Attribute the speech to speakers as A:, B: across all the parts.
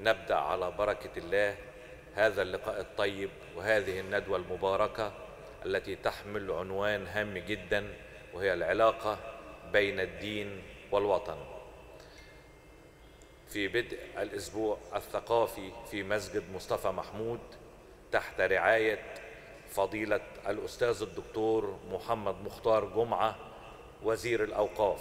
A: نبدأ على بركة الله هذا اللقاء الطيب وهذه الندوة المباركة التي تحمل عنوان هام جدا وهي العلاقة بين الدين والوطن في بدء الأسبوع الثقافي في مسجد مصطفى محمود تحت رعاية فضيلة الأستاذ الدكتور محمد مختار جمعة وزير الأوقاف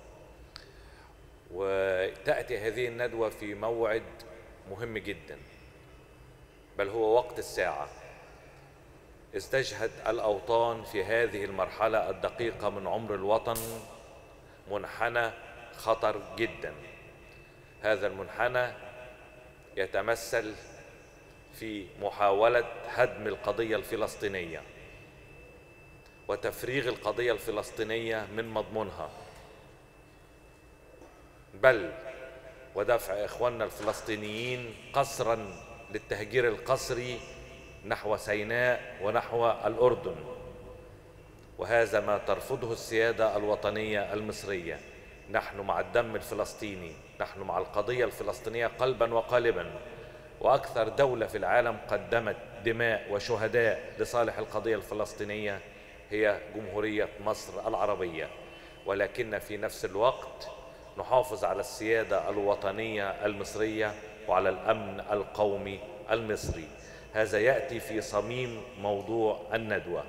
A: وتأتي هذه الندوة في موعد مهم جدا بل هو وقت الساعة استشهد الأوطان في هذه المرحلة الدقيقة من عمر الوطن منحنى خطر جدا هذا المنحنى يتمثل في محاولة هدم القضية الفلسطينية وتفريغ القضية الفلسطينية من مضمونها بل ودفع إخواننا الفلسطينيين قسرا للتهجير القسري نحو سيناء ونحو الأردن وهذا ما ترفضه السيادة الوطنية المصرية نحن مع الدم الفلسطيني نحن مع القضية الفلسطينية قلبا وقالبا وأكثر دولة في العالم قدمت دماء وشهداء لصالح القضية الفلسطينية هي جمهورية مصر العربية ولكن في نفس الوقت نحافظ على السيادة الوطنية المصرية وعلى الأمن القومي المصري هذا يأتي في صميم موضوع الندوة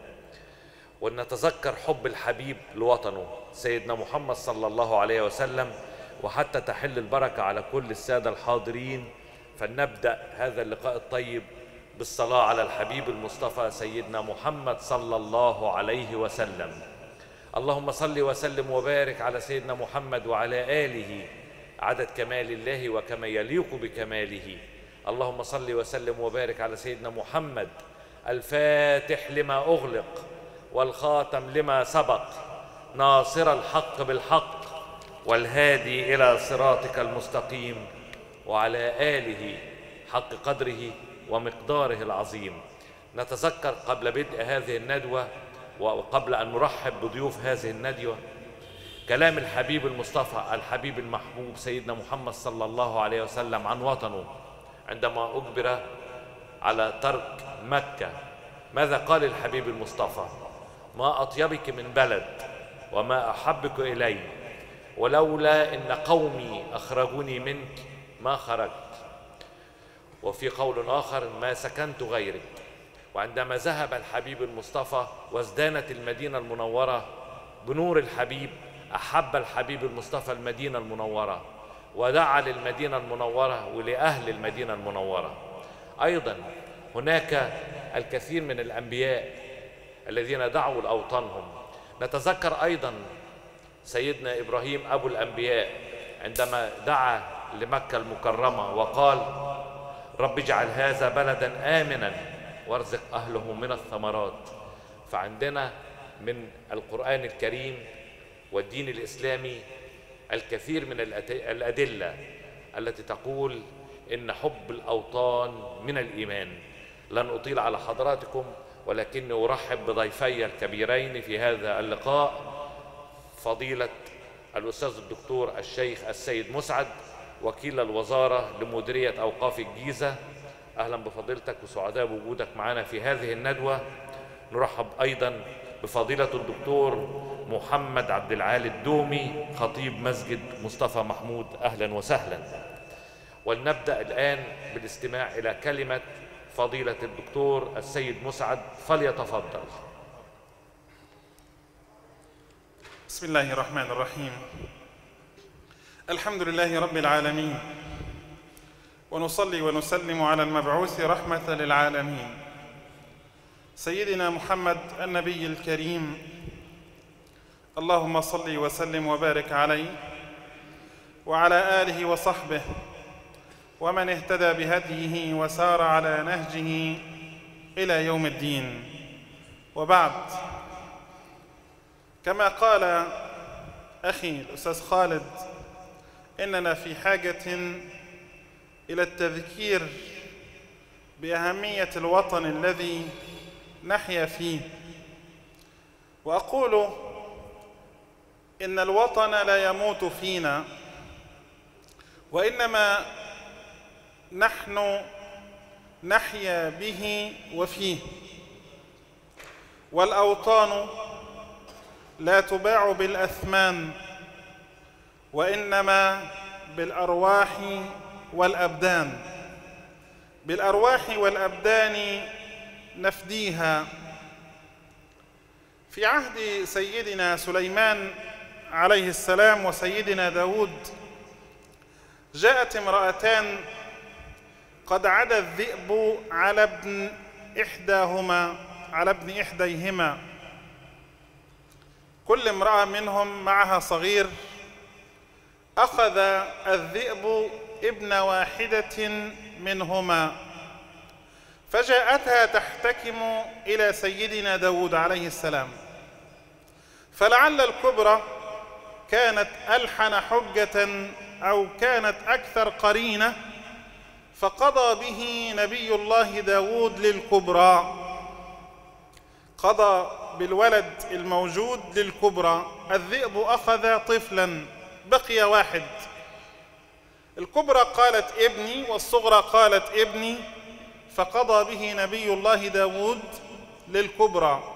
A: ونتذكر حب الحبيب لوطنه سيدنا محمد صلى الله عليه وسلم وحتى تحل البركة على كل السادة الحاضرين فلنبدأ هذا اللقاء الطيب بالصلاة على الحبيب المصطفى سيدنا محمد صلى الله عليه وسلم اللهم صل وسلم وبارك على سيدنا محمد وعلى آله عدد كمال الله وكما يليق بكماله اللهم صل وسلم وبارك على سيدنا محمد الفاتح لما أغلق والخاتم لما سبق ناصر الحق بالحق والهادي إلى صراطك المستقيم وعلى آله حق قدره ومقداره العظيم نتذكر قبل بدء هذه الندوة وقبل أن نرحب بضيوف هذه الندوة كلام الحبيب المصطفى الحبيب المحبوب سيدنا محمد صلى الله عليه وسلم عن وطنه عندما أجبر على ترك مكة ماذا قال الحبيب المصطفى ما أطيبك من بلد وما أحبك إلي ولولا إن قومي أخرجوني منك ما خرجت وفي قول آخر ما سكنت غيرك وعندما ذهب الحبيب المصطفى وازدانت المدينة المنورة بنور الحبيب أحب الحبيب المصطفى المدينة المنورة ودعا للمدينة المنورة ولأهل المدينة المنورة أيضا هناك الكثير من الأنبياء الذين دعوا لأوطانهم نتذكر أيضا سيدنا إبراهيم أبو الأنبياء عندما دعا لمكة المكرمة وقال رب اجعل هذا بلدا آمنا وارزق أهله من الثمرات فعندنا من القرآن الكريم والدين الإسلامي الكثير من الأدلة التي تقول إن حب الأوطان من الإيمان لن أطيل على حضراتكم ولكني أرحب بضيفي الكبيرين في هذا اللقاء فضيلة الأستاذ الدكتور الشيخ السيد مسعد وكيل الوزارة لمديرية أوقاف الجيزة أهلا بفضيلتك وسعداء بوجودك معنا في هذه الندوة نرحب أيضا بفضيلة الدكتور محمد عبد العالي الدومي خطيب مسجد مصطفى محمود أهلا وسهلا ولنبدأ الآن بالاستماع إلى كلمة فضيلة الدكتور السيد مسعد فليتفضل
B: بسم الله الرحمن الرحيم الحمد لله رب العالمين ونصلي ونسلم على المبعوث رحمة للعالمين سيدنا محمد النبي الكريم اللهم صل وسلم وبارك عليه وعلى آله وصحبه ومن اهتدى بهديه وسار على نهجه إلى يوم الدين وبعد كما قال أخي الأستاذ خالد إننا في حاجة إلى التذكير بأهمية الوطن الذي نحيا فيه وأقول إن الوطن لا يموت فينا وإنما نحن نحيا به وفيه والاوطان لا تباع بالاثمان وانما بالارواح والابدان بالارواح والابدان نفديها في عهد سيدنا سليمان عليه السلام وسيدنا داود جاءت امرأتان قد عدا الذئب على ابن إحداهما على ابن إحديهما كل امرأة منهم معها صغير أخذ الذئب ابن واحدة منهما فجاءتها تحتكم إلى سيدنا داود عليه السلام فلعل الكبرى كانت ألحن حجة أو كانت أكثر قرينة فقضى به نبي الله داود للكبرى قضى بالولد الموجود للكبرى الذئب أخذ طفلا بقي واحد الكبرى قالت ابني والصغرى قالت ابني فقضى به نبي الله داود للكبرى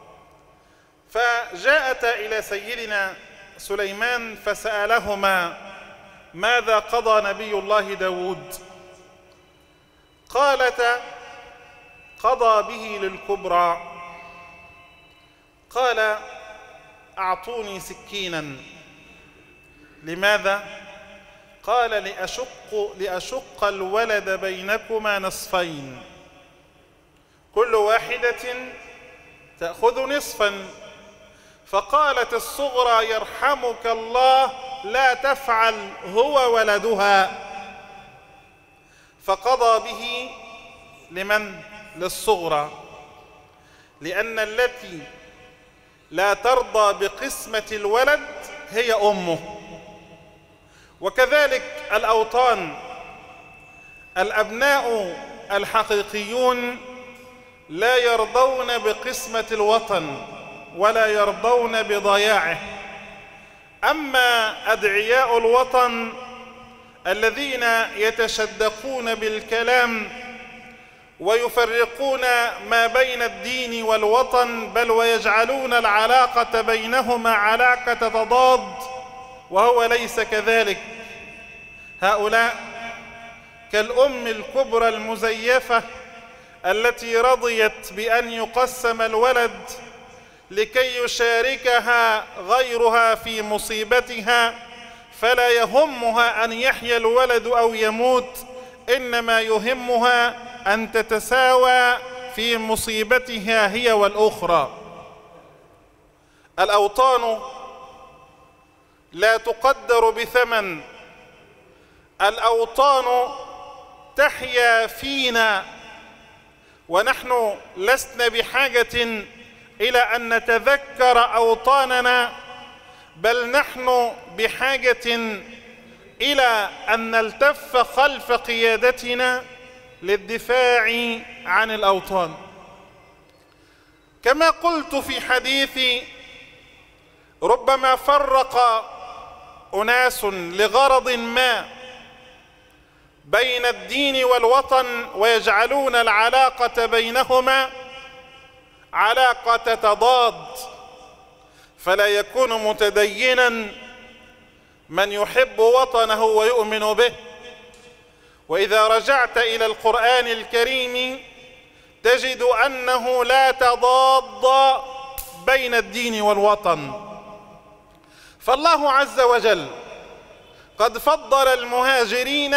B: فجاءتا إلى سيدنا سليمان فسألهما ماذا قضى نبي الله داود قالتا قضى به للكبرى قال أعطوني سكينا لماذا؟ قال لأشق, لأشق الولد بينكما نصفين كل واحدة تأخذ نصفا فقالت الصغرى يرحمك الله لا تفعل هو ولدها فقضى به لمن للصغرى لأن التي لا ترضى بقسمة الولد هي أمه وكذلك الأوطان الأبناء الحقيقيون لا يرضون بقسمة الوطن ولا يرضون بضياعه أما أدعياء الوطن الذين يتشدقون بالكلام ويفرقون ما بين الدين والوطن بل ويجعلون العلاقة بينهما علاقة تضاد وهو ليس كذلك هؤلاء كالأم الكبرى المزيفة التي رضيت بأن يقسم الولد لكي يشاركها غيرها في مصيبتها فلا يهمها أن يحيا الولد أو يموت إنما يهمها أن تتساوى في مصيبتها هي والأخرى الأوطان لا تقدر بثمن الأوطان تحيا فينا ونحن لسنا بحاجة إلى أن نتذكر أوطاننا بل نحن بحاجة إلى أن نلتف خلف قيادتنا للدفاع عن الأوطان كما قلت في حديثي ربما فرق أناس لغرض ما بين الدين والوطن ويجعلون العلاقة بينهما علاقة تضاد فلا يكون متدينا من يحب وطنه ويؤمن به واذا رجعت الى القران الكريم تجد انه لا تضاد بين الدين والوطن فالله عز وجل قد فضل المهاجرين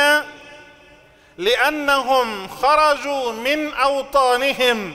B: لانهم خرجوا من اوطانهم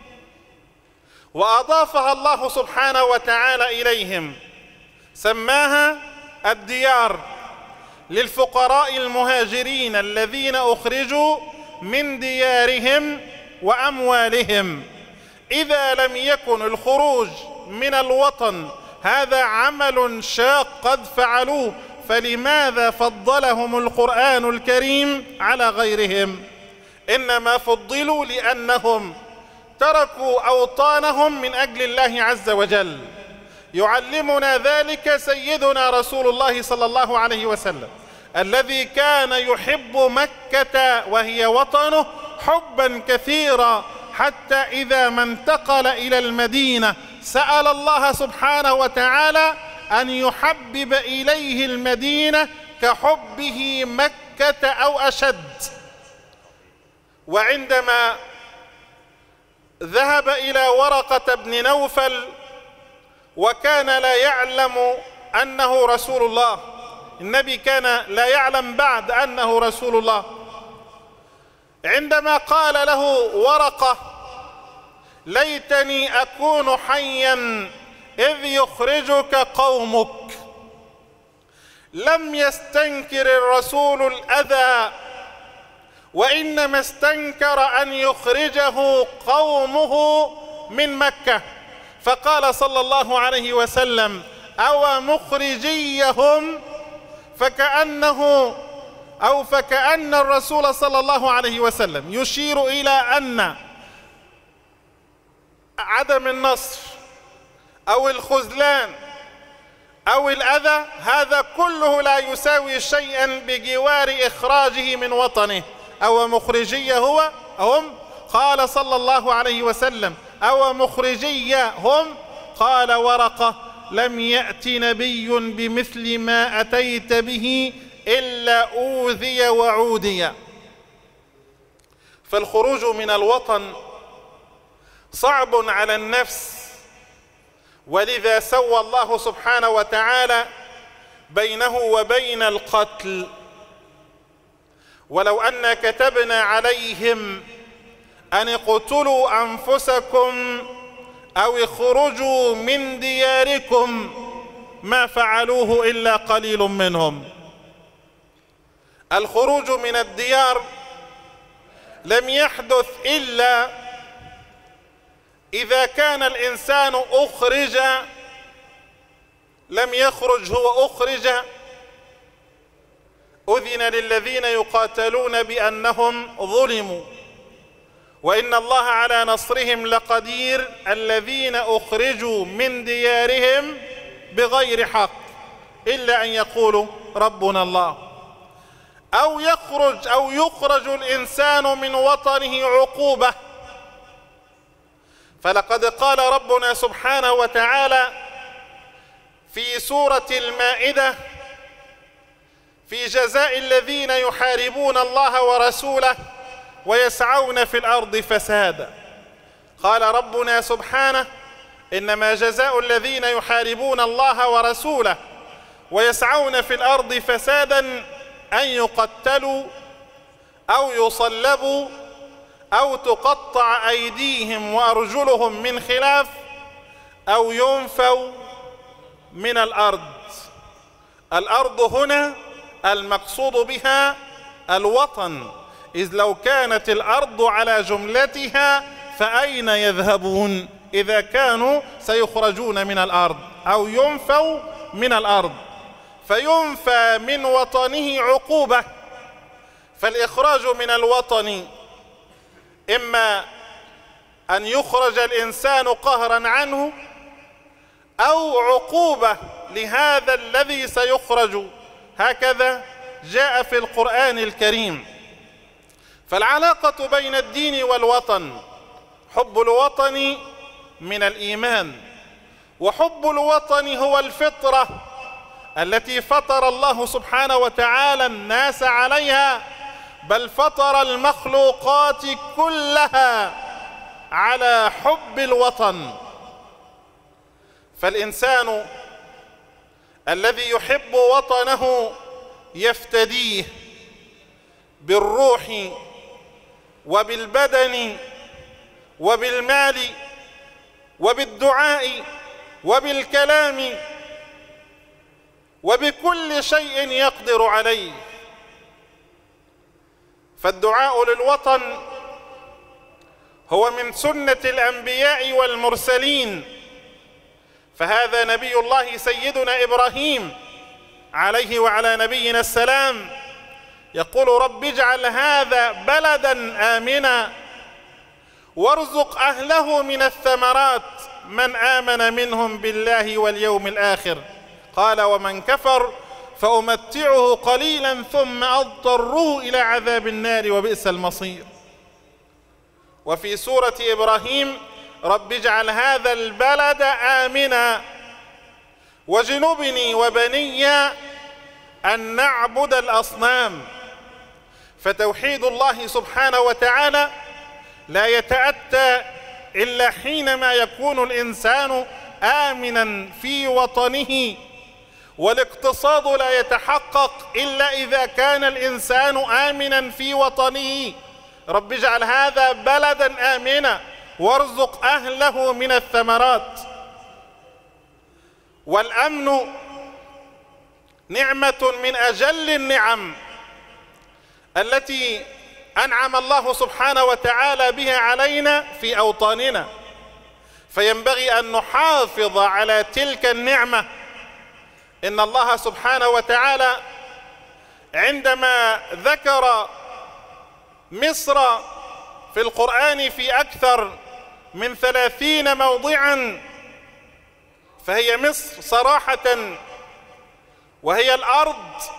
B: واضافها الله سبحانه وتعالى اليهم سماها الديار للفقراء المهاجرين الذين اخرجوا من ديارهم واموالهم اذا لم يكن الخروج من الوطن هذا عمل شاق قد فعلوه فلماذا فضلهم القران الكريم على غيرهم انما فضلوا لانهم تركوا اوطانهم من اجل الله عز وجل يعلمنا ذلك سيدنا رسول الله صلى الله عليه وسلم الذي كان يحب مكة وهي وطنه حبا كثيرا حتى إذا ما انتقل إلى المدينة سأل الله سبحانه وتعالى أن يحبب إليه المدينة كحبه مكة أو أشد وعندما ذهب إلى ورقة بن نوفل وكان لا يعلم أنه رسول الله النبي كان لا يعلم بعد أنه رسول الله عندما قال له ورقة ليتني أكون حيا إذ يخرجك قومك لم يستنكر الرسول الأذى وإنما استنكر أن يخرجه قومه من مكة فقال صلى الله عليه وسلم أو مخرجيهم فكأنه أو فكأن الرسول صلى الله عليه وسلم يشير إلى أن عدم النصر أو الخذلان أو الأذى هذا كله لا يساوي شيئا بجوار إخراجه من وطنه أو مخرجي هو هم قال صلى الله عليه وسلم أو مخرجي هم قال ورقة لم يأت نبي بمثل ما أتيت به إلا أوذي وعودي فالخروج من الوطن صعب على النفس ولذا سوى الله سبحانه وتعالى بينه وبين القتل ولو أن كتبنا عليهم أن اقتلوا أنفسكم أو اخرجوا من دياركم ما فعلوه إلا قليل منهم الخروج من الديار لم يحدث إلا إذا كان الإنسان أخرج لم يخرج هو أخرج أذن للذين يقاتلون بأنهم ظلموا وإن الله على نصرهم لقدير الذين أخرجوا من ديارهم بغير حق إلا أن يقولوا ربنا الله أو يخرج أو يخرج الإنسان من وطنه عقوبة فلقد قال ربنا سبحانه وتعالى في سورة المائدة في جزاء الذين يحاربون الله ورسوله ويسعون في الارض فسادا قال ربنا سبحانه انما جزاء الذين يحاربون الله ورسوله ويسعون في الارض فسادا ان يقتلوا او يصلبوا او تقطع ايديهم وارجلهم من خلاف او ينفوا من الارض الارض هنا المقصود بها الوطن إذ لو كانت الأرض على جملتها فأين يذهبون إذا كانوا سيخرجون من الأرض أو ينفوا من الأرض فينفى من وطنه عقوبة فالإخراج من الوطن إما أن يخرج الإنسان قهرا عنه أو عقوبة لهذا الذي سيخرج هكذا جاء في القرآن الكريم فالعلاقة بين الدين والوطن حب الوطن من الإيمان وحب الوطن هو الفطرة التي فطر الله سبحانه وتعالى الناس عليها بل فطر المخلوقات كلها على حب الوطن فالإنسان الذي يحب وطنه يفتديه بالروح وبالبدن وبالمال وبالدعاء وبالكلام وبكل شيء يقدر عليه فالدعاء للوطن هو من سنة الأنبياء والمرسلين فهذا نبي الله سيدنا إبراهيم عليه وعلى نبينا السلام يقول رب اجعل هذا بلدا آمنا وارزق أهله من الثمرات من آمن منهم بالله واليوم الآخر قال ومن كفر فأمتعه قليلا ثم أضطره إلى عذاب النار وبئس المصير وفي سورة إبراهيم رب اجعل هذا البلد آمنا وجنبني وبني أن نعبد الأصنام فتوحيد الله سبحانه وتعالى لا يتأتى إلا حينما يكون الإنسان آمنا في وطنه والاقتصاد لا يتحقق إلا إذا كان الإنسان آمنا في وطنه رب اجعل هذا بلدا آمنا وارزق أهله من الثمرات والأمن نعمة من أجل النعم التي أنعم الله سبحانه وتعالى بها علينا في أوطاننا فينبغي أن نحافظ على تلك النعمة إن الله سبحانه وتعالى عندما ذكر مصر في القرآن في أكثر من ثلاثين موضعا فهي مصر صراحة وهي الأرض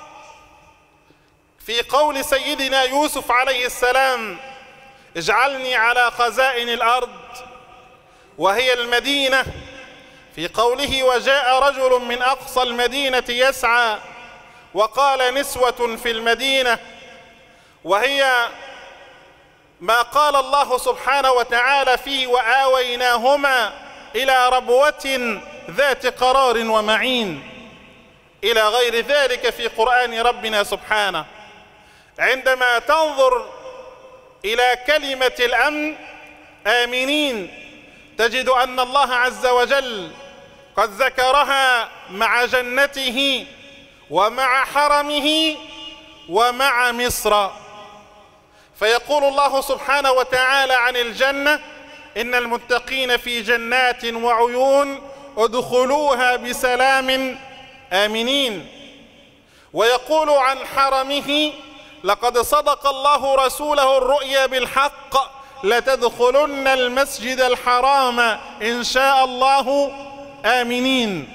B: في قول سيدنا يوسف عليه السلام اجعلني على خزائن الأرض وهي المدينة في قوله وجاء رجل من أقصى المدينة يسعى وقال نسوة في المدينة وهي ما قال الله سبحانه وتعالى فيه وآويناهما إلى ربوة ذات قرار ومعين إلى غير ذلك في قرآن ربنا سبحانه عندما تنظر إلى كلمة الأمن آمنين تجد أن الله عز وجل قد ذكرها مع جنته ومع حرمه ومع مصر فيقول الله سبحانه وتعالى عن الجنة إن المتقين في جنات وعيون ادخلوها بسلام آمنين ويقول عن حرمه لقد صدق الله رسوله الرؤيا بالحق لتدخلن المسجد الحرام إن شاء الله آمنين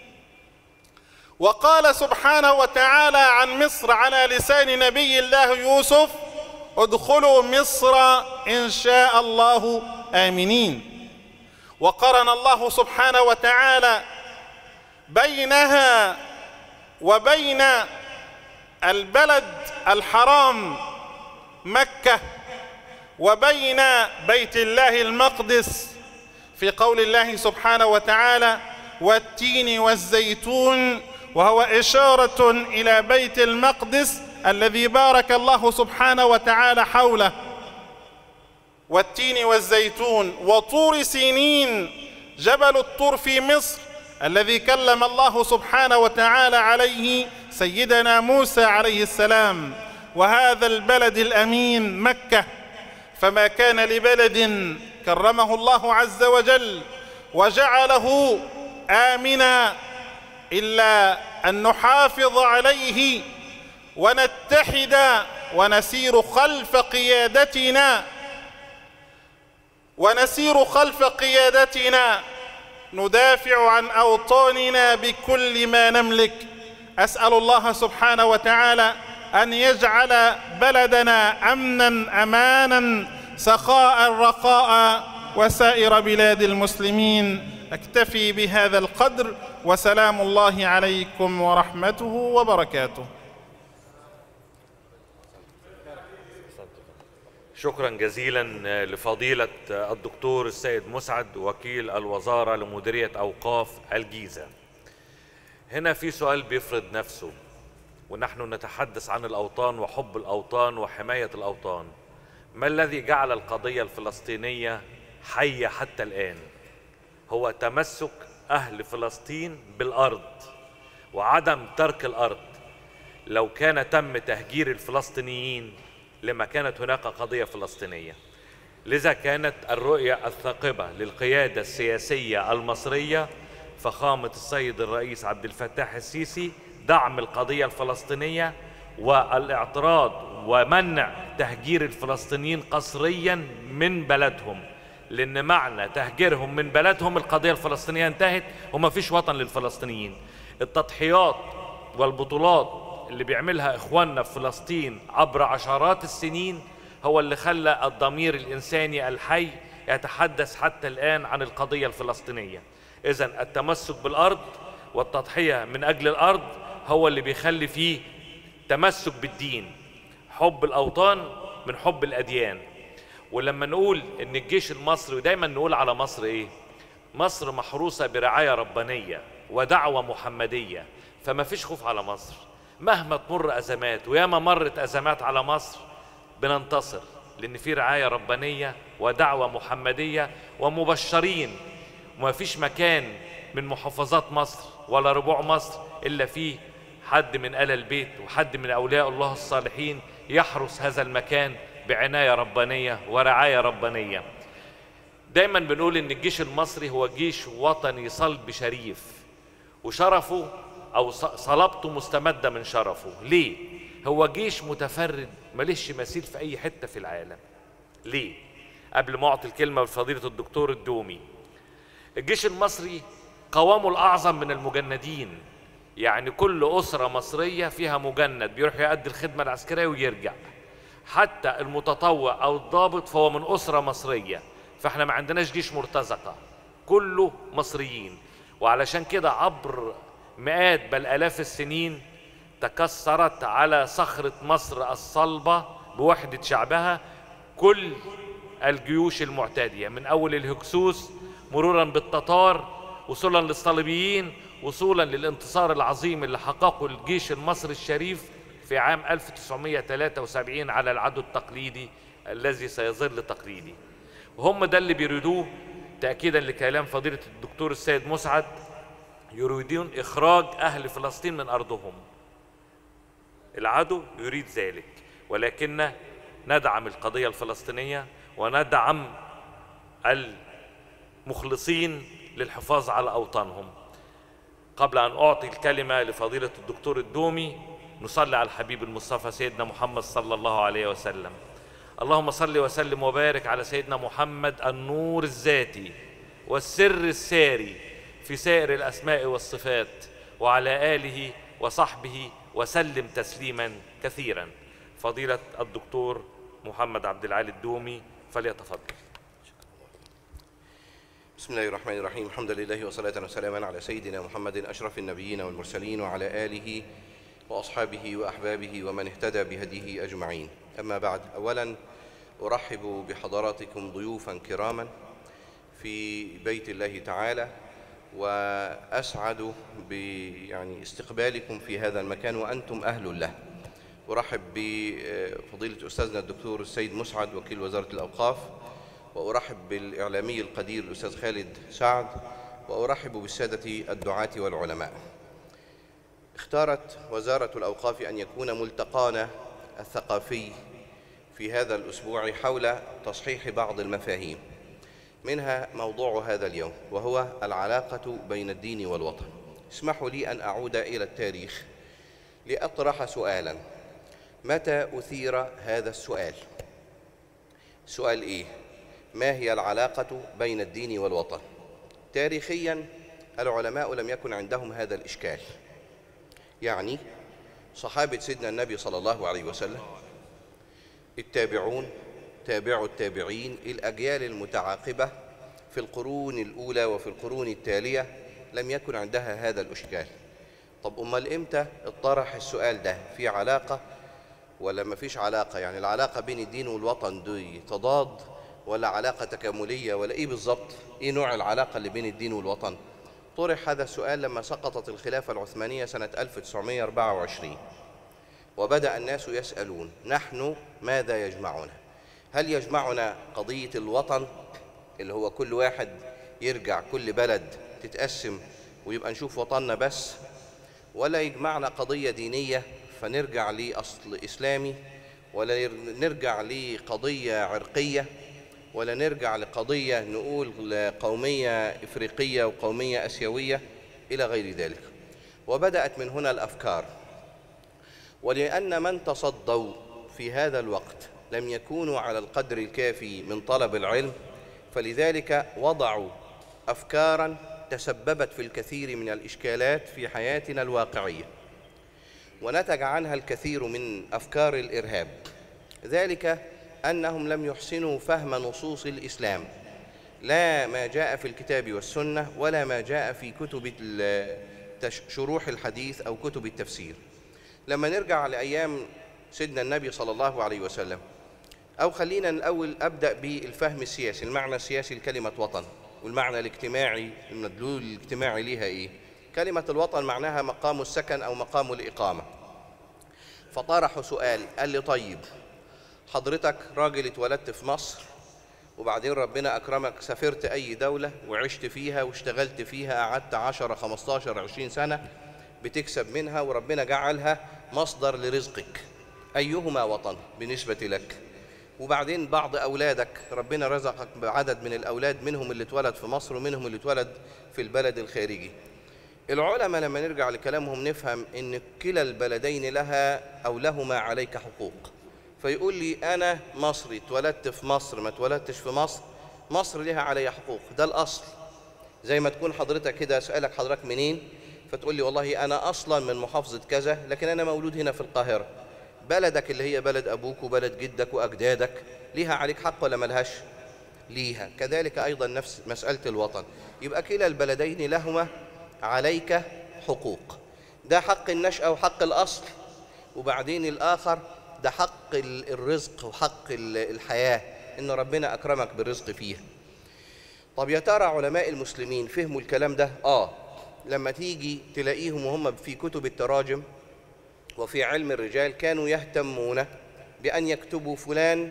B: وقال سبحانه وتعالى عن مصر على لسان نبي الله يوسف ادخلوا مصر إن شاء الله آمنين وقرن الله سبحانه وتعالى بينها وبين البلد الحرام مكة وبين بيت الله المقدس في قول الله سبحانه وتعالى والتين والزيتون وهو إشارة إلى بيت المقدس الذي بارك الله سبحانه وتعالى حوله والتين والزيتون وطور سينين جبل الطور في مصر الذي كلم الله سبحانه وتعالى عليه سيدنا موسى عليه السلام وهذا البلد الامين مكه فما كان لبلد كرمه الله عز وجل وجعله امنا الا ان نحافظ عليه ونتحد ونسير خلف قيادتنا ونسير خلف قيادتنا ندافع عن اوطاننا بكل ما نملك اسال الله سبحانه وتعالى ان يجعل بلدنا امنا امانا سخاء رخاء وسائر بلاد المسلمين اكتفي بهذا القدر وسلام الله عليكم ورحمته وبركاته
A: شكرا جزيلا لفضيلة الدكتور السيد مسعد وكيل الوزارة لمديرية أوقاف الجيزة هنا في سؤال بيفرض نفسه ونحن نتحدث عن الأوطان وحب الأوطان وحماية الأوطان ما الذي جعل القضية الفلسطينية حية حتى الآن هو تمسك أهل فلسطين بالأرض وعدم ترك الأرض لو كان تم تهجير الفلسطينيين لما كانت هناك قضية فلسطينية لذا كانت الرؤية الثاقبة للقيادة السياسية المصرية فخامة السيد الرئيس عبد الفتاح السيسي دعم القضية الفلسطينية والاعتراض ومنع تهجير الفلسطينيين قسريا من بلدهم لان معنى تهجيرهم من بلدهم القضيه الفلسطينيه انتهت وما فيش وطن للفلسطينيين التضحيات والبطولات اللي بيعملها إخواننا في فلسطين عبر عشرات السنين هو اللي خلى الضمير الإنساني الحي يتحدث حتى الآن عن القضية الفلسطينية إذا التمسك بالأرض والتضحية من أجل الأرض هو اللي بيخلي فيه تمسك بالدين حب الأوطان من حب الأديان ولما نقول ان الجيش المصري ودايما نقول على مصر ايه مصر محروسة برعاية ربانية ودعوة محمدية فما فيش خوف على مصر مهما تمر أزمات وياما مرت أزمات على مصر بننتصر لأن في رعاية ربانية ودعوة محمدية ومبشرين وما فيش مكان من محافظات مصر ولا ربوع مصر إلا فيه حد من آل البيت وحد من أولياء الله الصالحين يحرس هذا المكان بعناية ربانية ورعاية ربانية دايما بنقول ان الجيش المصري هو جيش وطني صلب شريف وشرفه او صلابته مستمدة من شرفه ليه هو جيش متفرد مليش مثيل في اي حتة في العالم ليه قبل ما اعطي الكلمة لفضيلة الدكتور الدومي الجيش المصري قوامه الاعظم من المجندين يعني كل اسرة مصرية فيها مجند بيروح يؤدي الخدمة العسكرية ويرجع حتى المتطوع او الضابط فهو من اسره مصريه فاحنا ما عندناش جيش مرتزقه كله مصريين وعلشان كده عبر مئات بل الاف السنين تكسرت على صخره مصر الصلبه بوحده شعبها كل الجيوش المعتديه من اول الهكسوس مرورا بالتتار وصولا للصليبيين وصولا للانتصار العظيم اللي حققه الجيش المصري الشريف في عام 1973 على العدو التقليدي الذي سيظل تقليدي وهم ده اللي بيريدوه تأكيدا لكلام فضيلة الدكتور السيد مسعد يريدون إخراج أهل فلسطين من أرضهم العدو يريد ذلك ولكن ندعم القضية الفلسطينية وندعم المخلصين للحفاظ على أوطانهم قبل أن أعطي الكلمة لفضيلة الدكتور الدومي نصلي على الحبيب المصطفى سيدنا محمد صلى الله عليه وسلم اللهم صل وسلم وبارك على سيدنا محمد النور الذاتي والسر الساري في سائر الاسماء والصفات وعلى اله وصحبه وسلم تسليما كثيرا فضيله الدكتور محمد عبد العالي الدومي فليتفضل
C: بسم الله الرحمن الرحيم الحمد لله وصلاة وسلاما على سيدنا محمد أشرف النبيين والمرسلين وعلى آله وأصحابه وأحبابه ومن اهتدى بهديه أجمعين أما بعد أولا أرحب بحضراتكم ضيوفا كراما في بيت الله تعالى وأسعد يعني استقبالكم في هذا المكان وأنتم أهل له أرحب بفضيلة أستاذنا الدكتور السيد مسعد وكيل وزارة الأوقاف وأرحب بالإعلامي القدير الأستاذ خالد سعد وأرحب بالسادة الدعاة والعلماء اختارت وزارة الأوقاف أن يكون ملتقانا الثقافي في هذا الأسبوع حول تصحيح بعض المفاهيم منها موضوع هذا اليوم وهو العلاقة بين الدين والوطن اسمحوا لي أن أعود إلى التاريخ لأطرح سؤالا متى أثير هذا السؤال سؤال إيه ما هي العلاقة بين الدين والوطن تاريخيا العلماء لم يكن عندهم هذا الإشكال يعني صحابة سيدنا النبي صلى الله عليه وسلم التابعون تابع التابعين الأجيال المتعاقبة في القرون الأولى وفي القرون التالية لم يكن عندها هذا الإشكال طب أمال إمتى اطرح السؤال ده في علاقة ولا ما فيش علاقة يعني العلاقة بين الدين والوطن دي تضاد ولا علاقة تكاملية ولا إيه بالظبط إيه نوع العلاقة اللي بين الدين والوطن طرح هذا السؤال لما سقطت الخلافة العثمانية سنة 1924 وبدأ الناس يسألون نحن ماذا يجمعنا هل يجمعنا قضية الوطن اللي هو كل واحد يرجع كل بلد تتقسم ويبقى نشوف وطننا بس ولا يجمعنا قضية دينية فنرجع لأصل إسلامي ولا نرجع لقضية عرقية ولا نرجع لقضية نقول قومية إفريقية وقومية أسيوية إلى غير ذلك وبدأت من هنا الأفكار ولأن من تصدوا في هذا الوقت لم يكونوا على القدر الكافي من طلب العلم فلذلك وضعوا أفكارا تسببت في الكثير من الإشكالات في حياتنا الواقعية ونتج عنها الكثير من أفكار الإرهاب ذلك أنهم لم يحسنوا فهم نصوص الإسلام لا ما جاء في الكتاب والسنة ولا ما جاء في كتب ال- تش- شروح الحديث أو كتب التفسير لما نرجع لأيام سيدنا النبي صلى الله عليه وسلم أو خلينا الأول أبدأ بالفهم السياسي المعنى السياسي لكلمة وطن والمعنى الاجتماعي المدلول الاجتماعي ليها إيه كلمة الوطن معناها مقام السكن أو مقام الإقامة فطرحوا سؤال قال لي طيب حضرتك راجل اتولدت في مصر وبعدين ربنا أكرمك سافرت أي دولة وعشت فيها واشتغلت فيها قعدت 10 15 20 سنة بتكسب منها وربنا جعلها مصدر لرزقك أيهما وطن بالنسبة لك وبعدين بعض أولادك ربنا رزقك بعدد من الأولاد منهم اللي اتولد في مصر ومنهم اللي اتولد في البلد الخارجي العلماء لما نرجع لكلامهم نفهم ان كلا البلدين لها او لهما عليك حقوق فيقول لي انا مصري اتولدت في مصر ما اتولدتش في مصر مصر لها علي حقوق ده الاصل زي ما تكون حضرتك كده اسالك حضرتك منين فتقول لي والله انا اصلا من محافظه كذا لكن انا مولود هنا في القاهره بلدك اللي هي بلد ابوك وبلد جدك واجدادك ليها عليك حق ولا ملهاش ليها كذلك ايضا نفس مساله الوطن يبقى كلا البلدين لهما عليك حقوق ده حق النشأة وحق الأصل وبعدين الآخر ده حق ال- الرزق وحق ال- الحياة إن ربنا أكرمك بالرزق فيها طب يا ترى علماء المسلمين فهموا الكلام ده؟ آه لما تيجي تلاقيهم وهم في كتب التراجم وفي علم الرجال كانوا يهتمون بأن يكتبوا فلان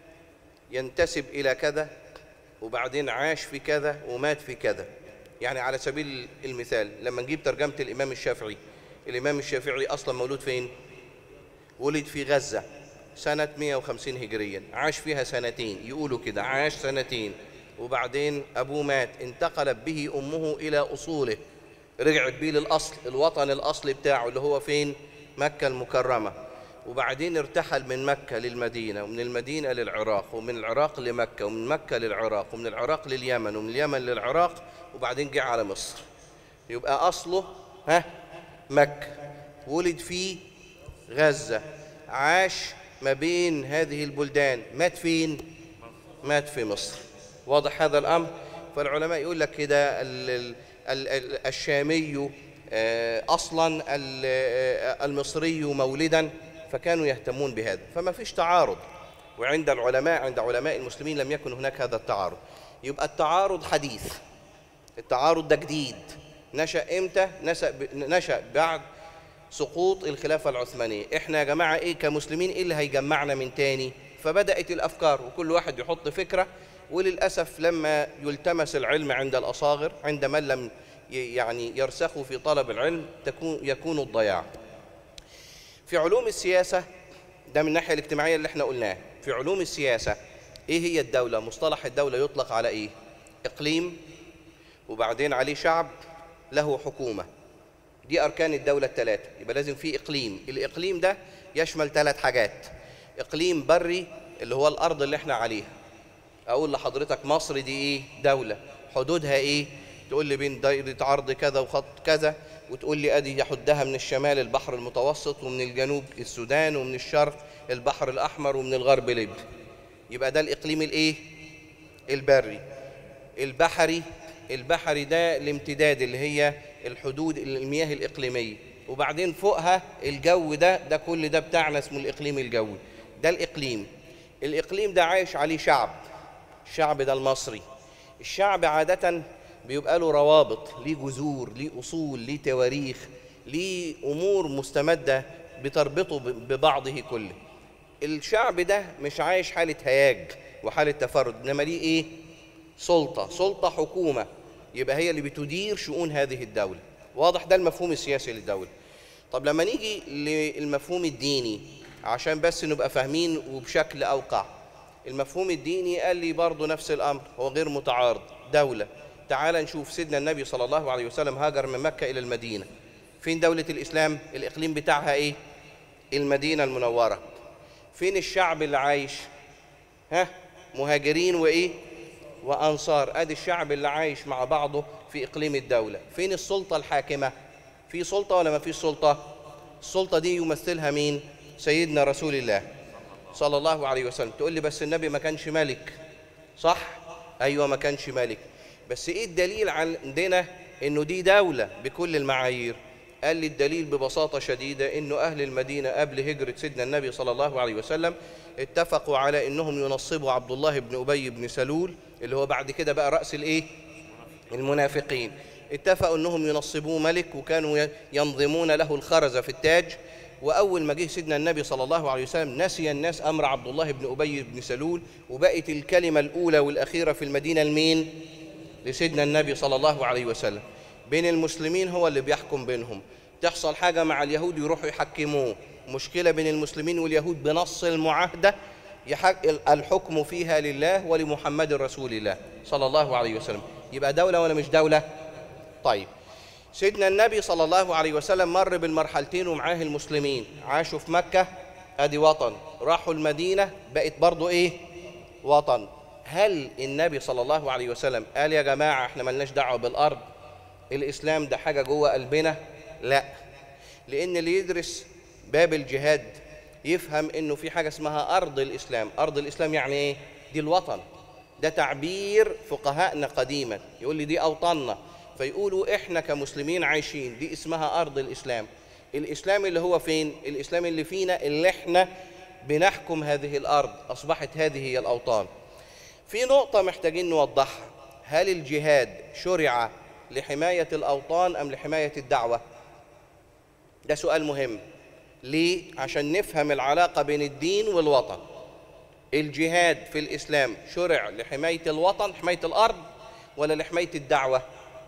C: ينتسب إلى كذا وبعدين عاش في كذا ومات في كذا يعني على سبيل المثال لما نجيب ترجمة الإمام الشافعي الإمام الشافعي أصلا مولود فين؟ ولد في غزة سنة 150 هجريا عاش فيها سنتين يقولوا كده عاش سنتين وبعدين أبوه مات انتقلت به أمه إلى أصوله رجعت بيه للأصل الوطن الأصلي بتاعه اللي هو فين؟ مكة المكرمة وبعدين ارتحل من مكة للمدينة ومن المدينة للعراق ومن العراق لمكة ومن مكة للعراق ومن العراق لليمن ومن اليمن للعراق وبعدين جه على مصر يبقى أصله ها مكة ولد في غزة عاش ما بين هذه البلدان مات فين؟ مات في مصر واضح هذا الأمر فالعلماء يقول لك كده ال- ال- ال- ال- الشامي آه، أصلا ال- آه، المصري مولدا فكانوا يهتمون بهذا فما فيش تعارض وعند العلماء عند علماء المسلمين لم يكن هناك هذا التعارض يبقى التعارض حديث التعارض ده جديد نشأ امتى نشأ, ب... نشأ بعد سقوط الخلافة العثمانية احنا يا جماعة ايه كمسلمين ايه اللي هيجمعنا من تاني فبدأت الأفكار وكل واحد يحط فكرة وللأسف لما يلتمس العلم عند الأصاغر عند من لم ي- يعني يرسخوا في طلب العلم تكون يكون الضياع في علوم السياسة ده من الناحية الاجتماعية اللي احنا قلناه في علوم السياسة ايه هي الدولة مصطلح الدولة يطلق على ايه اقليم وبعدين عليه شعب له حكومة دي أركان الدولة الثلاثة يبقى لازم في إقليم الإقليم ده يشمل ثلاث حاجات إقليم بري اللي هو الأرض اللي احنا عليها أقول لحضرتك مصر دي إيه دولة حدودها إيه تقول لي بين دايرة عرض كذا وخط كذا وتقول لي أدي يحدها من الشمال البحر المتوسط ومن الجنوب السودان ومن الشرق البحر الأحمر ومن الغرب ليبيا يبقى ده الإقليم الإيه البري البحري البحري ده الامتداد اللي هي الحدود المياه الإقليمية وبعدين فوقها الجو ده ده كل ده بتاعنا اسمه الإقليم الجوي ده الإقليم الإقليم ده عايش عليه شعب الشعب ده المصري الشعب عادة بيبقى له روابط ليه جذور ليه أصول ليه تواريخ ليه أمور مستمدة بتربطه ب- ببعضه كله الشعب ده مش عايش حالة هياج وحالة تفرد إنما ليه إيه سلطة سلطة حكومة يبقى هي اللي بتدير شؤون هذه الدولة واضح ده المفهوم السياسي للدولة طب لما نيجي للمفهوم الديني عشان بس نبقى فاهمين وبشكل أوقع المفهوم الديني قال لي برضه نفس الأمر هو غير متعارض دولة تعال نشوف سيدنا النبي صلى الله عليه وسلم هاجر من مكة إلى المدينة فين دولة الإسلام الإقليم بتاعها إيه المدينة المنورة فين الشعب اللي عايش ها مهاجرين وإيه وأنصار أدي الشعب اللي عايش مع بعضه في إقليم الدولة فين السلطة الحاكمة في سلطة ولا ما فيش سلطة السلطة دي يمثلها مين سيدنا رسول الله صلى الله عليه وسلم تقول لي بس النبي ما كانش ملك صح ايوه ما كانش ملك بس ايه الدليل عندنا انه دي دولة بكل المعايير قال لي الدليل ببساطة شديدة انه اهل المدينة قبل هجرة سيدنا النبي صلى الله عليه وسلم اتفقوا على انهم ينصبوا عبد الله بن ابي بن سلول اللي هو بعد كده بقى رأس الايه المنافقين اتفقوا انهم ينصبوه ملك وكانوا ينظمون له الخرزة في التاج واول ما جه سيدنا النبي صلى الله عليه وسلم نسي الناس امر عبد الله بن ابي بن سلول وبقت الكلمه الاولى والاخيره في المدينه لمين لسيدنا النبي صلى الله عليه وسلم بين المسلمين هو اللي بيحكم بينهم تحصل حاجه مع اليهود يروحوا يحكموه مشكله بين المسلمين واليهود بنص المعاهده يحق الحكم فيها لله ولمحمد رسول الله صلى الله عليه وسلم يبقى دوله ولا مش دوله طيب سيدنا النبي صلى الله عليه وسلم مر بالمرحلتين ومعاه المسلمين عاشوا في مكة ادي وطن راحوا المدينة بقت برضو ايه وطن هل النبي صلى الله عليه وسلم قال يا جماعة احنا ملناش دعوة بالارض الاسلام ده حاجة جوه قلبنا لا لان اللي يدرس باب الجهاد يفهم انه في حاجة اسمها ارض الاسلام ارض الاسلام يعني ايه دي الوطن ده تعبير فقهاءنا قديما يقول لي دي اوطاننا فيقولوا احنا كمسلمين عايشين دي اسمها ارض الاسلام الاسلام اللي هو فين الاسلام اللي فينا اللي احنا بنحكم هذه الارض اصبحت هذه هي الاوطان في نقطه محتاجين نوضحها هل الجهاد شرع لحمايه الاوطان ام لحمايه الدعوه ده سؤال مهم ليه عشان نفهم العلاقه بين الدين والوطن الجهاد في الاسلام شرع لحمايه الوطن حمايه الارض ولا لحمايه الدعوه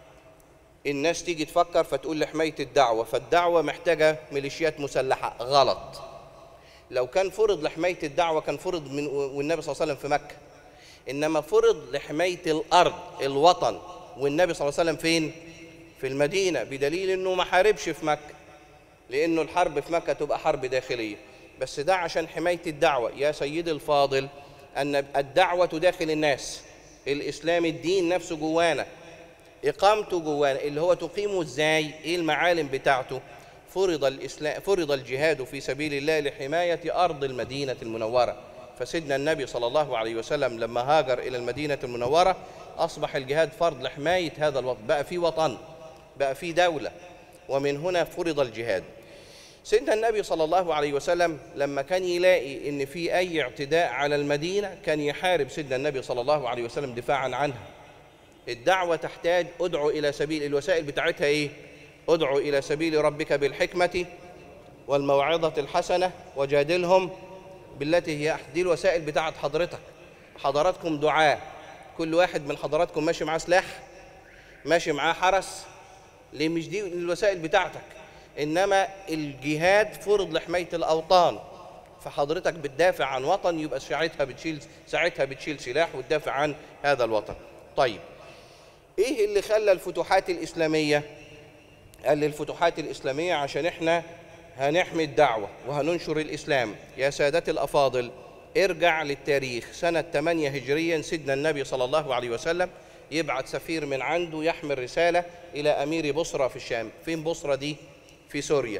C: الناس تيجي تفكر فتقول لحماية الدعوة فالدعوة محتاجة ميليشيات مسلحة غلط لو كان فرض لحماية الدعوة كان فرض من والنبي صلى الله عليه وسلم في مكة إنما فرض لحماية الأرض الوطن والنبي صلى الله عليه وسلم فين؟ في المدينة بدليل إنه ما حاربش في مكة لأنه الحرب في مكة تبقى حرب داخلية بس ده عشان حماية الدعوة يا سيدي الفاضل أن الدعوة داخل الناس الإسلام الدين نفسه جوانا إقامته جوانا اللي هو تقيمه إزاي إيه المعالم بتاعته فرض الإسلام فرض الجهاد في سبيل الله لحماية أرض المدينة المنورة فسيدنا النبي صلى الله عليه وسلم لما هاجر إلى المدينة المنورة أصبح الجهاد فرض لحماية هذا الوطن بقى في وطن بقى في دولة ومن هنا فرض الجهاد سيدنا النبي صلى الله عليه وسلم لما كان يلاقي ان في اي اعتداء على المدينه كان يحارب سيدنا النبي صلى الله عليه وسلم دفاعا عنها الدعوة تحتاج ادعو إلى سبيل الوسائل بتاعتها إيه؟ ادعو إلى سبيل ربك بالحكمة والموعظة الحسنة وجادلهم بالتي هي أحد دي الوسائل بتاعت حضرتك حضراتكم دعاء كل واحد من حضراتكم ماشي معاه سلاح ماشي معاه حرس ليه مش دي الوسائل بتاعتك إنما الجهاد فرض لحماية الأوطان فحضرتك بتدافع عن وطن يبقى ساعتها بتشيل ساعتها بتشيل سلاح وتدافع عن هذا الوطن طيب ايه اللي خلى الفتوحات الاسلاميه قال لي الفتوحات الاسلاميه عشان احنا هنحمي الدعوه وهننشر الاسلام يا سادتي الافاضل ارجع للتاريخ سنه 8 هجريا سيدنا النبي صلى الله عليه وسلم يبعث سفير من عنده يحمل رساله الى امير بصره في الشام فين بصره دي في سوريا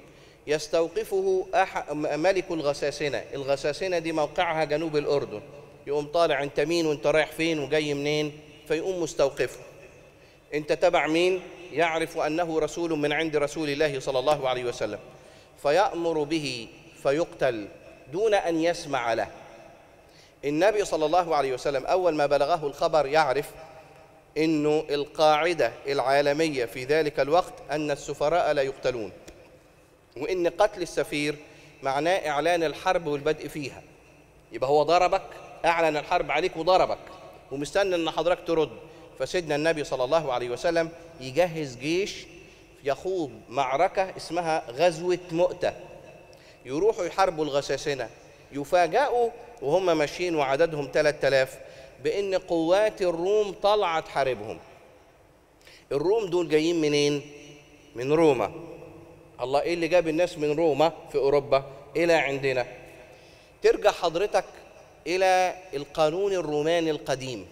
C: يستوقفه أح... ملك الغساسنه الغساسنه دي موقعها جنوب الاردن يقوم طالع انت مين وانت رايح فين وجاي منين فيقوم مستوقفه انت تبع مين يعرف انه رسول من عند رسول الله صلى الله عليه وسلم فيامر به فيقتل دون ان يسمع له النبي صلى الله عليه وسلم اول ما بلغه الخبر يعرف انه القاعده العالميه في ذلك الوقت ان السفراء لا يقتلون وان قتل السفير معناه اعلان الحرب والبدء فيها يبقى هو ضربك اعلن الحرب عليك وضربك ومستني ان حضرتك ترد فسيدنا النبي صلى الله عليه وسلم يجهز جيش يخوض معركة اسمها غزوة مؤتة يروحوا يحاربوا الغساسنة يفاجئوا وهم ماشيين وعددهم 3000 بأن قوات الروم طالعة تحاربهم الروم دول جايين منين؟ من روما الله ايه اللي جاب الناس من روما في اوروبا الى عندنا ترجع حضرتك الى القانون الروماني القديم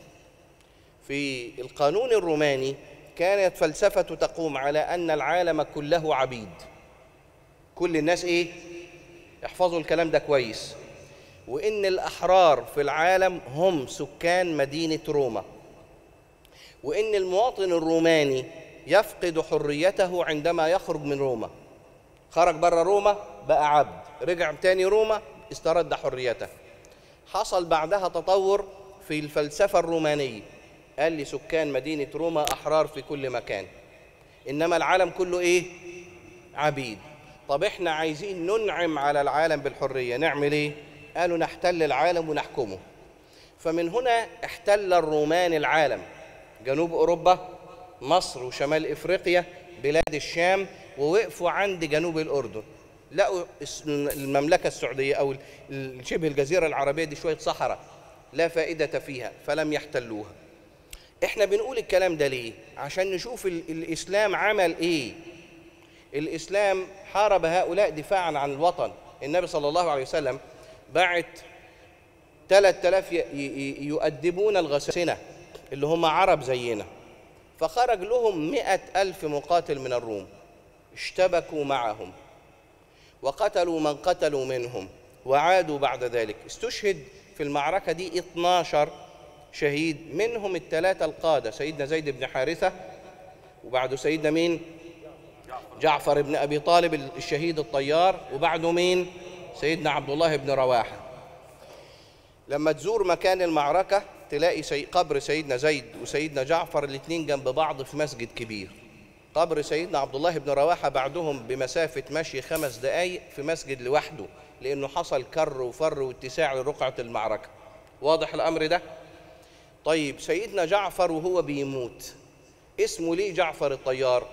C: في القانون الروماني كانت فلسفة تقوم على أن العالم كله عبيد كل الناس ايه احفظوا الكلام ده كويس وان الاحرار في العالم هم سكان مدينه روما وان المواطن الروماني يفقد حريته عندما يخرج من روما خرج بره روما بقى عبد رجع تاني روما استرد حريته حصل بعدها تطور في الفلسفه الرومانيه قال لي سكان مدينه روما احرار في كل مكان انما العالم كله ايه عبيد طب احنا عايزين ننعم على العالم بالحريه نعمل ايه قالوا نحتل العالم ونحكمه فمن هنا احتل الرومان العالم جنوب اوروبا مصر وشمال افريقيا بلاد الشام ووقفوا عند جنوب الاردن لقوا الس- المملكه السعوديه او ال- شبه الجزيره العربيه دي شويه صحراء لا فائده فيها فلم يحتلوها احنا بنقول الكلام ده ليه عشان نشوف ال- الاسلام عمل ايه الاسلام حارب هؤلاء دفاعا عن الوطن النبي صلى الله عليه وسلم بعت 3000 ي- ي- يؤدبون الغساسنة اللي هم عرب زينا فخرج لهم مئة ألف مقاتل من الروم اشتبكوا معهم وقتلوا من قتلوا منهم وعادوا بعد ذلك استشهد في المعركة دي 12 شهيد منهم الثلاثة القادة سيدنا زيد بن حارثة وبعده سيدنا مين جعفر بن أبي طالب الشهيد الطيار وبعده مين سيدنا عبد الله بن رواحة لما تزور مكان المعركة تلاقي سي... قبر سيدنا زيد وسيدنا جعفر الاثنين جنب بعض في مسجد كبير قبر سيدنا عبد الله بن رواحة بعدهم بمسافة مشي خمس دقايق في مسجد لوحده لأنه حصل كر وفر واتساع لرقعة المعركة واضح الأمر ده؟ طيب سيدنا جعفر وهو بيموت اسمه ليه جعفر الطيار؟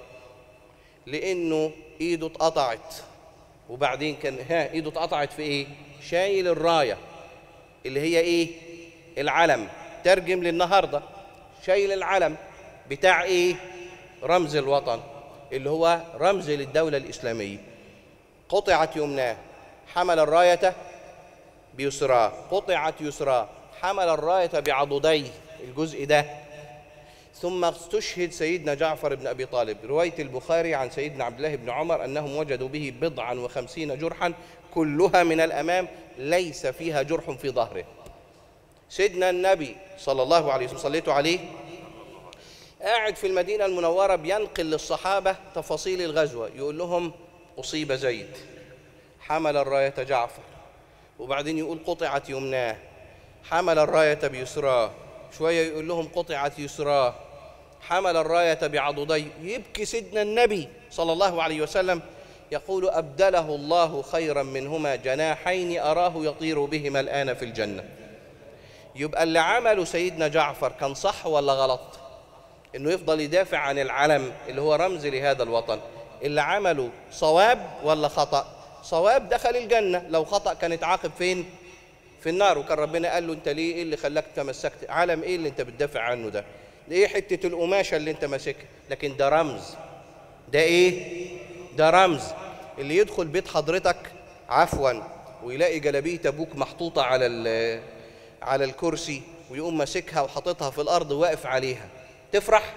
C: لأنه إيده اتقطعت وبعدين كان ها إيده اتقطعت في إيه؟ شايل الراية اللي هي ايه العلم ترجم للنهارده شايل العلم بتاع ايه رمز الوطن اللي هو رمز للدوله الاسلاميه قطعت يمناه حمل الرايه بيسراه قطعت يسراه حمل الرايه بعضديه الجزء ده ثم استشهد سيدنا جعفر بن أبي طالب رواية البخاري عن سيدنا عبد الله بن عمر أنهم وجدوا به بضعا وخمسين جرحا كلها من الأمام ليس فيها جرح في ظهره سيدنا النبي صلى الله عليه وسلم صليتوا عليه قاعد في المدينة المنورة بينقل للصحابة تفاصيل الغزوة يقول لهم أصيب زيد حمل الراية جعفر وبعدين يقول قطعت يمناه حمل الراية بيسراه شوية يقول لهم قطعت يسراه حمل الراية بعضديه يبكي سيدنا النبي صلى الله عليه وسلم يقول أبدله الله خيرا منهما جناحين أراه يطير بهما الآن في الجنة يبقى اللي عمله سيدنا جعفر كان صح ولا غلط انه يفضل يدافع عن العلم اللي هو رمز لهذا الوطن اللي عمله صواب ولا خطأ صواب دخل الجنة لو خطأ كان اتعاقب فين في النار وكان ربنا قال له انت ليه ايه اللي خلاك تمسكت علم ايه اللي انت بتدافع عنه ده ده ايه حتة القماشة اللي انت ماسكها لكن ده رمز ده ايه ده رمز اللي يدخل بيت حضرتك عفوا ويلاقي جلابيه ابوك محطوطة على ال- على الكرسي ويقوم ماسكها وحاططها في الارض واقف عليها تفرح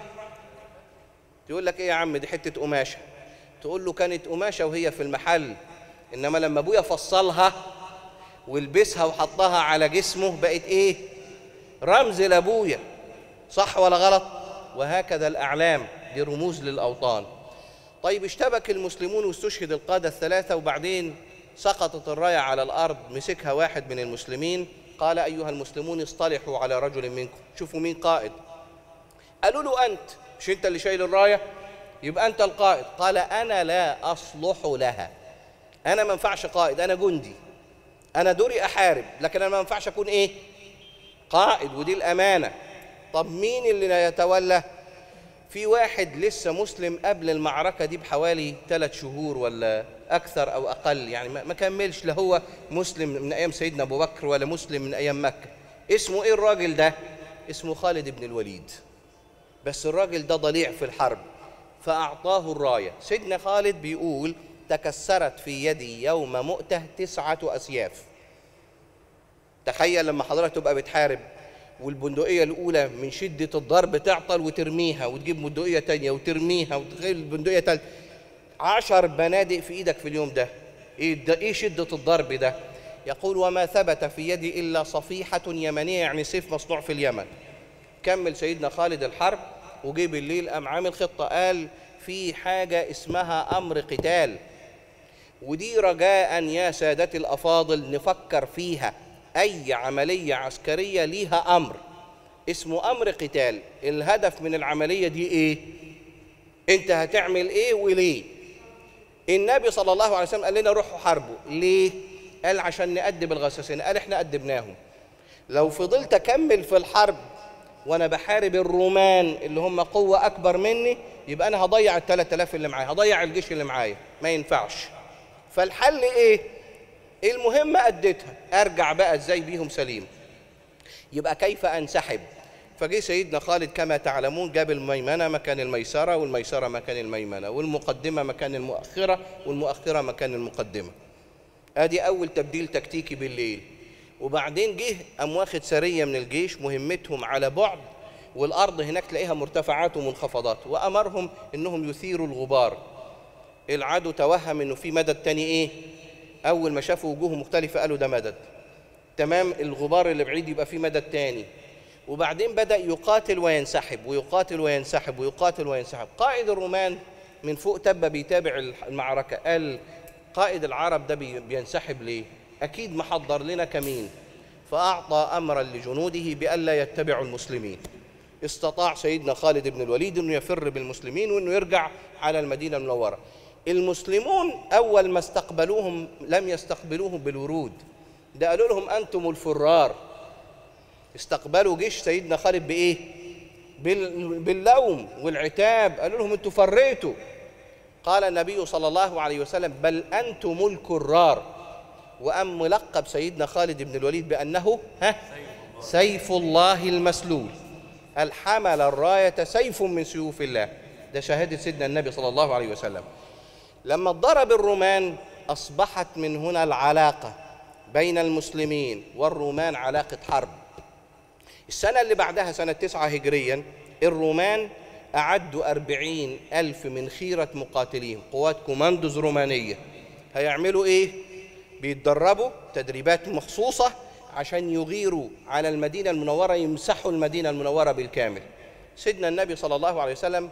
C: تقول لك ايه يا عم دي حته قماشه تقول له كانت قماشه وهي في المحل انما لما ابويا فصلها ولبسها وحطها على جسمه بقت ايه رمز لابويا صح ولا غلط وهكذا الاعلام دي رموز للاوطان طيب اشتبك المسلمون واستشهد القاده الثلاثه وبعدين سقطت الرايه على الارض مسكها واحد من المسلمين قال ايها المسلمون اصطلحوا على رجل منكم شوفوا مين قائد قالوا له أنت مش أنت اللي شايل الراية يبقى أنت القائد قال أنا لا أصلح لها أنا ما ينفعش قائد أنا جندي أنا دوري أحارب لكن أنا ما ينفعش أكون إيه قائد ودي الأمانة طب مين اللي يتولى في واحد لسه مسلم قبل المعركة دي بحوالي ثلاث شهور ولا أكثر أو أقل يعني ما ما كملش لا هو مسلم من أيام سيدنا أبو بكر ولا مسلم من أيام مكة اسمه إيه الراجل ده؟ اسمه خالد بن الوليد بس الراجل ده ضليع في الحرب فأعطاه الراية سيدنا خالد بيقول تكسرت في يدي يوم مؤتة تسعة أسياف تخيل لما حضرتك تبقى بتحارب والبندقية الأولى من شدة الضرب تعطل وترميها وتجيب بندقية تانية وترميها وتغير البندقية تالتة عشر بنادق في ايدك في اليوم ده ايه, ده إيه شدة الضرب ده يقول وما ثبت في يدي إلا صفيحة يمنية يعني سيف مصنوع في اليمن كمل سيدنا خالد الحرب وجي بالليل قام عامل خطة قال في حاجة اسمها أمر قتال ودي رجاء يا سادتي الأفاضل نفكر فيها أي عملية عسكرية ليها أمر اسمه أمر قتال الهدف من العملية دي إيه؟ أنت هتعمل إيه وليه؟ النبي صلى الله عليه وسلم قال لنا روحوا حاربوا ليه؟ قال عشان نأدب الغساسين قال احنا أدبناهم لو فضلت أكمل في الحرب وأنا بحارب الرومان اللي هم قوة أكبر مني يبقى أنا هضيع ال 3000 اللي معايا هضيع الجيش اللي معايا ما ينفعش فالحل إيه؟ المهمة أديتها أرجع بقى إزاي بيهم سليم يبقى كيف أنسحب فجه سيدنا خالد كما تعلمون جاب الميمنة مكان الميسرة والميسرة مكان الميمنة والمقدمة مكان المؤخرة والمؤخرة مكان المقدمة ادي اول تبديل تكتيكي بالليل وبعدين جه قام واخد سريه من الجيش مهمتهم على بعد والارض هناك تلاقيها مرتفعات ومنخفضات وامرهم انهم يثيروا الغبار العدو توهم انه في مدد تاني ايه اول ما شافوا وجوه مختلفه قالوا ده مدد تمام الغبار اللي بعيد يبقى في مدد تاني وبعدين بدا يقاتل وينسحب ويقاتل وينسحب ويقاتل وينسحب قائد الرومان من فوق تبه بيتابع المعركه قال قائد العرب ده بي- بينسحب ليه اكيد محضر لنا كمين فاعطى امرا لجنوده بألا يتبعوا المسلمين استطاع سيدنا خالد بن الوليد انه يفر بالمسلمين وانه يرجع على المدينه المنوره المسلمون اول ما استقبلوهم لم يستقبلوهم بالورود ده قالوا لهم انتم الفرار استقبلوا جيش سيدنا خالد بايه بال- باللوم والعتاب قالوا لهم انتوا فريتوا قال النبي صلى الله عليه وسلم بل انتم الكرار وام ملقب سيدنا خالد بن الوليد بانه ها سيف الله المسلول الحمل الرايه سيف من سيوف الله ده شهاده سيدنا النبي صلى الله عليه وسلم لما ضرب الرومان اصبحت من هنا العلاقه بين المسلمين والرومان علاقه حرب السنة اللي بعدها سنة تسعة هجريا الرومان أعدوا أربعين ألف من خيرة مقاتلين قوات كوماندوز رومانية هيعملوا إيه؟ بيتدربوا تدريبات مخصوصة عشان يغيروا على المدينة المنورة يمسحوا المدينة المنورة بالكامل سيدنا النبي صلى الله عليه وسلم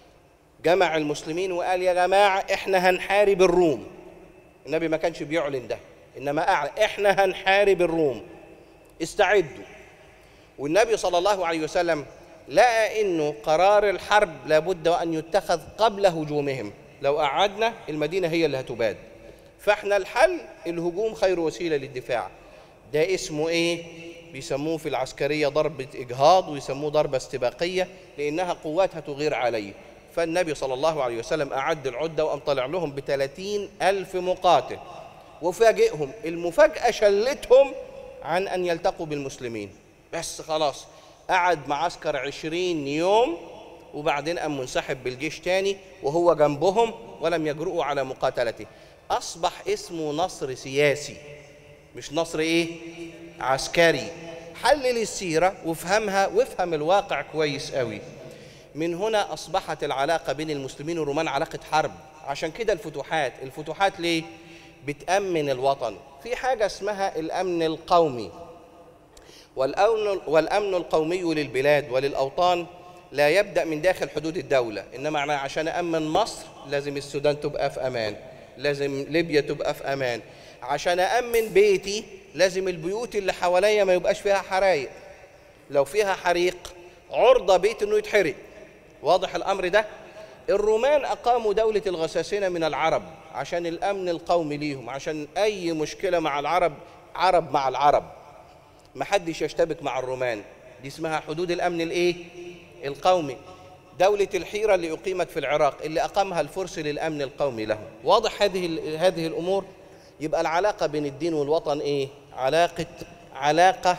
C: جمع المسلمين وقال يا جماعة إحنا هنحارب الروم النبي ما كانش بيعلن ده إنما أعلن إحنا هنحارب الروم استعدوا والنبي صلى الله عليه وسلم لقى انه قرار الحرب لابد وان يتخذ قبل هجومهم لو قعدنا المدينه هي اللي هتباد فاحنا الحل الهجوم خير وسيله للدفاع ده اسمه ايه بيسموه في العسكريه ضربه اجهاض ويسموه ضربه استباقيه لانها قوات هتغير عليه فالنبي صلى الله عليه وسلم اعد العده وقام طلع لهم بثلاثين الف مقاتل وفاجئهم المفاجاه شلتهم عن ان يلتقوا بالمسلمين بس خلاص قعد معسكر عشرين يوم وبعدين قام منسحب بالجيش تاني وهو جنبهم ولم يجرؤوا على مقاتلته أصبح اسمه نصر سياسي مش نصر إيه؟ عسكري حلل السيرة وافهمها وافهم الواقع كويس قوي من هنا أصبحت العلاقة بين المسلمين والرومان علاقة حرب عشان كده الفتوحات الفتوحات ليه؟ بتأمن الوطن في حاجة اسمها الأمن القومي والأمن, والأمن القومي للبلاد وللأوطان لا يبدأ من داخل حدود الدولة إنما أنا عشان أمن مصر لازم السودان تبقى في أمان لازم ليبيا تبقى في أمان عشان أمن بيتي لازم البيوت اللي حواليا ما يبقاش فيها حرايق لو فيها حريق عرضة بيت إنه يتحرق واضح الأمر ده الرومان أقاموا دولة الغساسنة من العرب عشان الأمن القومي ليهم عشان أي مشكلة مع العرب عرب مع العرب ما حدش يشتبك مع الرومان دي اسمها حدود الامن الايه القومي دولة الحيرة اللي أقيمت في العراق اللي أقامها الفرس للأمن القومي له واضح هذه ال- هذه الأمور يبقى العلاقة بين الدين والوطن إيه علاقة علاقة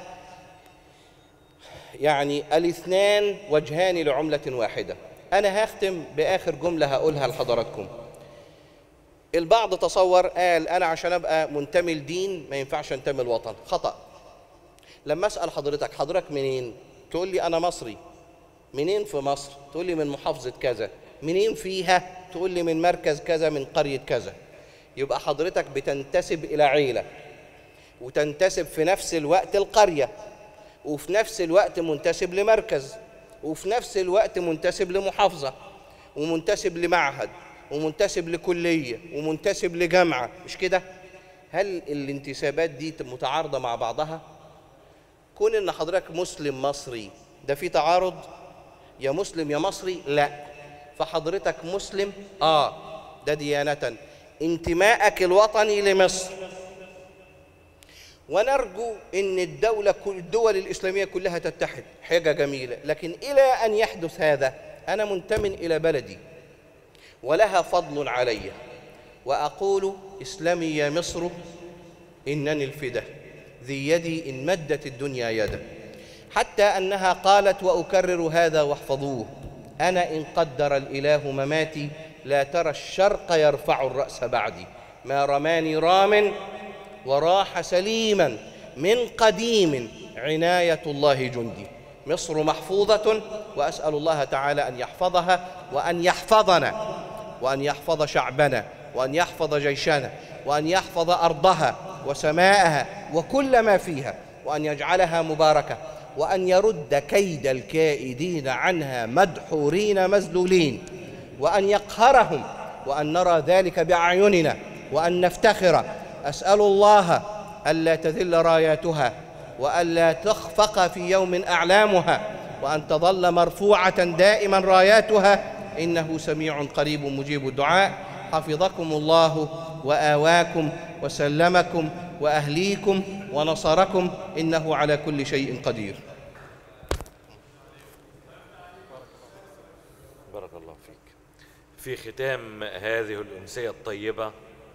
C: يعني الاثنان وجهان لعملة واحدة أنا هختم بآخر جملة هقولها لحضراتكم البعض تصور قال أنا عشان أبقى منتمي لدين ما ينفعش أنتمي لوطن خطأ لما اسال حضرتك حضرتك منين تقول لي انا مصري منين في مصر تقول لي من محافظه كذا منين فيها تقول لي من مركز كذا من قرية كذا يبقى حضرتك بتنتسب إلى عيلة وتنتسب في نفس الوقت القرية وفي نفس الوقت منتسب لمركز وفي نفس الوقت منتسب لمحافظة ومنتسب لمعهد ومنتسب لكلية ومنتسب لجامعة مش كده؟ هل الانتسابات دي متعارضة مع بعضها؟ كون ان حضرتك مسلم مصري ده في تعارض يا مسلم يا مصري لا فحضرتك مسلم اه ده ديانة انتمائك الوطني لمصر ونرجو ان الدولة كل الدول الاسلامية كلها تتحد حاجة جميلة لكن الى ان يحدث هذا انا منتمن الى بلدي ولها فضل علي واقول اسلمي يا مصر انني الفداه ذي يدي ان مدت الدنيا يدا حتى انها قالت واكرر هذا واحفظوه انا ان قدر الاله مماتي لا ترى الشرق يرفع الراس بعدي ما رماني رام وراح سليما من قديم عنايه الله جندي مصر محفوظه واسال الله تعالى ان يحفظها وان يحفظنا وان يحفظ شعبنا وان يحفظ جيشنا وان يحفظ ارضها وسماءها وكل ما فيها وان يجعلها مباركه وان يرد كيد الكائدين عنها مدحورين مذلولين وان يقهرهم وان نرى ذلك باعيننا وان نفتخر اسال الله الا تذل راياتها والا تخفق في يوم اعلامها وان تظل مرفوعه دائما راياتها انه سميع قريب مجيب الدعاء حفظكم الله واواكم وسلمكم واهليكم ونصركم انه على كل شيء قدير
A: بارك الله فيك في ختام هذه الأمسية الطيبة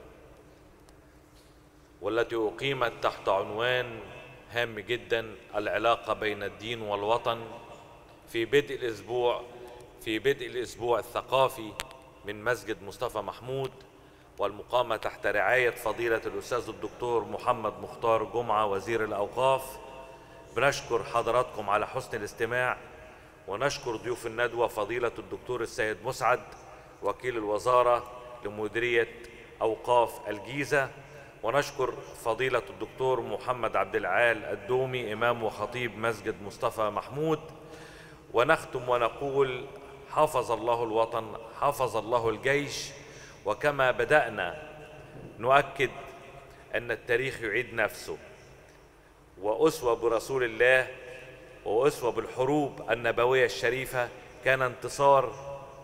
A: والتي أقيمت تحت عنوان هام جدا العلاقة بين الدين والوطن في بدء الأسبوع في بدء الأسبوع الثقافي من مسجد مصطفى محمود والمقامة تحت رعاية فضيلة الأستاذ الدكتور محمد مختار جمعة وزير الأوقاف بنشكر حضراتكم على حسن الاستماع ونشكر ضيوف الندوة فضيلة الدكتور السيد مسعد وكيل الوزارة لمديرية أوقاف الجيزة ونشكر فضيلة الدكتور محمد عبد العال الدومي إمام وخطيب مسجد مصطفى محمود ونختم ونقول حفظ الله الوطن حفظ الله الجيش وكما بدأنا نؤكد أن التاريخ يعيد نفسه وأسوة برسول الله وأسوة بالحروب النبوية الشريفة كان انتصار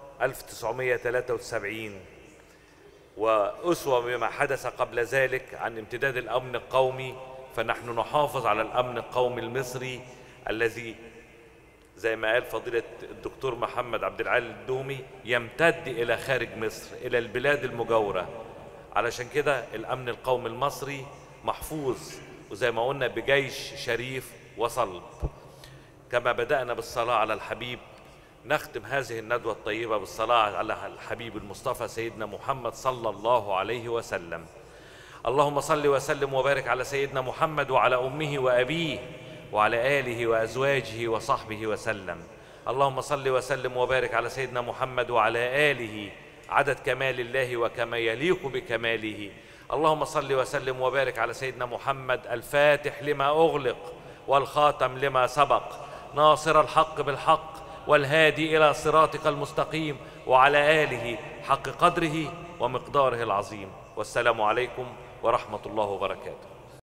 A: 1973 وأسوة بما حدث قبل ذلك عن امتداد الأمن القومي فنحن نحافظ على الأمن القومي المصري الذي زي ما قال فضيلة الدكتور محمد عبد العال الدومي يمتد إلى خارج مصر إلى البلاد المجاورة علشان كده الأمن القومي المصري محفوظ وزي ما قلنا بجيش شريف وصلب كما بدأنا بالصلاة على الحبيب نختم هذه الندوة الطيبة بالصلاة على الحبيب المصطفى سيدنا محمد صلى الله عليه وسلم اللهم صل وسلم وبارك على سيدنا محمد وعلى أمه وأبيه وعلى آله وأزواجه وصحبه وسلم اللهم صل وسلم وبارك على سيدنا محمد وعلى آله عدد كمال الله وكما يليق بكماله اللهم صل وسلم وبارك على سيدنا محمد الفاتح لما أغلق والخاتم لما سبق ناصر الحق بالحق والهادي إلى صراطك المستقيم وعلى آله حق قدره ومقداره العظيم والسلام عليكم ورحمة الله وبركاته